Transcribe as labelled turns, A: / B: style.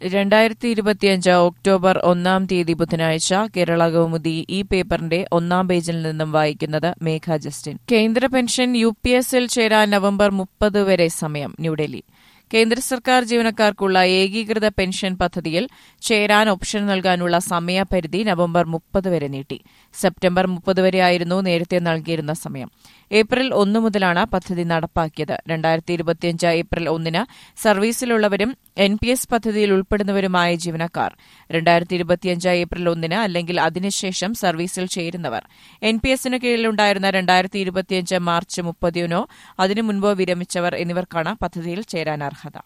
A: രണ്ടായിരത്തി ഇരുപത്തിയഞ്ച് ഒക്ടോബർ ഒന്നാം തീയതി ബുധനാഴ്ച കേരള കൗമുദി ഈ പേപ്പറിന്റെ ഒന്നാം പേജിൽ നിന്നും വായിക്കുന്നത് മേഘ ജസ്റ്റിൻ കേന്ദ്ര പെൻഷൻ യു പി എസിൽ ചേരാൻ നവംബർ മുപ്പത് വരെ സമയം ന്യൂഡൽഹി കേന്ദ്ര സർക്കാർ ജീവനക്കാർക്കുള്ള ഏകീകൃത പെൻഷൻ പദ്ധതിയിൽ ചേരാൻ ഓപ്ഷൻ നൽകാനുള്ള സമയപരിധി നവംബർ മുപ്പത് വരെ നീട്ടി സെപ്റ്റംബർ മുപ്പത് വരെയായിരുന്നു നേരത്തെ നൽകിയിരുന്ന സമയം ഏപ്രിൽ ഒന്ന് മുതലാണ് പദ്ധതി നടപ്പാക്കിയത് രണ്ടായിരത്തി ഇരുപത്തിയഞ്ച് ഏപ്രിൽ ഒന്നിന് സർവീസിലുള്ളവരും എൻ പി എസ് പദ്ധതിയിൽ ഉൾപ്പെടുന്നവരുമായ ജീവനക്കാർ രണ്ടായിരത്തി ഇരുപത്തിയഞ്ച് ഏപ്രിൽ ഒന്നിന് അല്ലെങ്കിൽ അതിനുശേഷം സർവീസിൽ ചേരുന്നവർ എൻ പി എസിന് കീഴിലുണ്ടായിരുന്ന രണ്ടായിരത്തി ഇരുപത്തിയഞ്ച് മാർച്ച് മുപ്പതിനോ അതിനു മുൻപോ വിരമിച്ചവർ എന്നിവർക്കാണ് പദ്ധതിയിൽ ചേരാൻ അർഹത